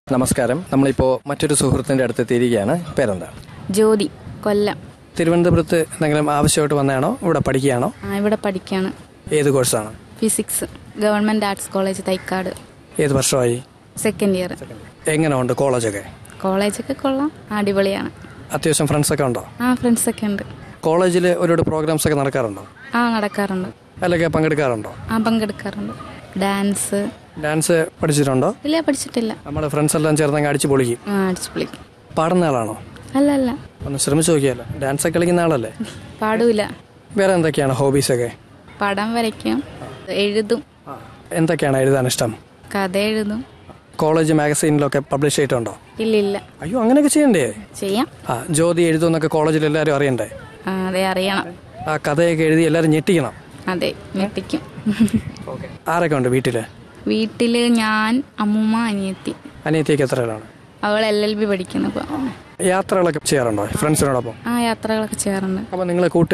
നമസ്കാരം നമ്മളിപ്പോൾ മറ്റൊരു സുഹൃത്തിൻ്റെ അടുത്ത് എത്തിയിരിക്കുകയാണ് പേരെന്താണ് ജ്യോതി കൊല്ലം തിരുവനന്തപുരത്ത് എന്തെങ്കിലും ആവശ്യമായിട്ട് വന്നതാണോ ഇവിടെ പഠിക്കുകയാണോ ആ, ഇവിടെ പഠിക്കാണ് ഏത് കോഴ്സാണ് physics government arts college Thycaud ഏത് വർഷമായി സെക്കൻഡ് ഇയർ എങ്ങനെ ഉണ്ട് കോളേജൊക്കെ കോളേജൊക്കെ കൊള്ളാം അടിപൊളിയാണ് അത്യാവശ്യം ഫ്രണ്ട്സൊക്കെ ഉണ്ടോ ആ ഫ്രണ്ട്സ് ഒക്കെ ഉണ്ട് കോളേജിൽ ഒരുപാട് പ്രോഗ്രാംസ് ഒക്കെ നടക്കാറുണ്ടോ ആ നടക്കാറുണ്ട് അല്ലെങ്കിൽ പങ്കെടുക്കാറുണ്ടോ ആ പങ്കെടുക്കാറുണ്ട് ഡാൻസ് ഡാൻസ് പഠിച്ചിട്ടുണ്ടോ ഇല്ല പഠിച്ചിട്ടില്ല നമ്മുടെ ഫ്രണ്ട്സ് എല്ലാം ചേർന്നങ്ങ് അടിച്ചു പൊളിക്കും ആ അടിച്ചു പൊളിക്കും പാടുന്ന ആളാണോ അല്ല അല്ല ഒന്ന് ശ്രമിച്ചു നോക്കിയാലോ ഡാൻസ് ഒക്കെ കളിക്കുന്ന ആളല്ലേ പാടൂല വേറെ എന്തൊക്കെയാണ് ഹോബീസൊക്കെ പടം വരയ്ക്കും എഴുതും എന്തൊക്കെയാണ് എഴുതാൻ ഇഷ്ടം കഥ എഴുതും കോളേജ് മാഗസീനിലൊക്കെ പബ്ലിഷ് ചെയ്തിട്ടുണ്ടോ ഇല്ല ഇല്ല അയ്യോ അങ്ങനെയൊക്കെ ചെയ്യണ്ടേ ചെയ്യാം ആ ജ്യോതി എഴുതുമെന്നൊക്കെ കോളേജിൽ എല്ലാവരും അറിയണ്ടേ ആ, അതെ അറിയണം ആ കഥയൊക്കെ എഴുതി എല്ലാവരും ഞെട്ടിക്കണം അതെ ഞെട്ടിക്കും ആരൊക്കെ ഉണ്ട് വീട്ടിൽ വീട്ടില് ഞാൻ അമ്മൂമ്മ അനിയത്തി അനിയത്തിയൊക്കെ എത്ര പേരാണ് അവൾ എൽ എൽ ബി പഠിക്കുന്നു ഇപ്പൊ യാത്രകളൊക്കെ ചെയ്യാറുണ്ടോ ഫ്രണ്ട്സിനോടൊപ്പം ആ യാത്രകളൊക്കെ ചെയ്യാറുണ്ട് അപ്പോൾ നിങ്ങൾ കൂട്ട്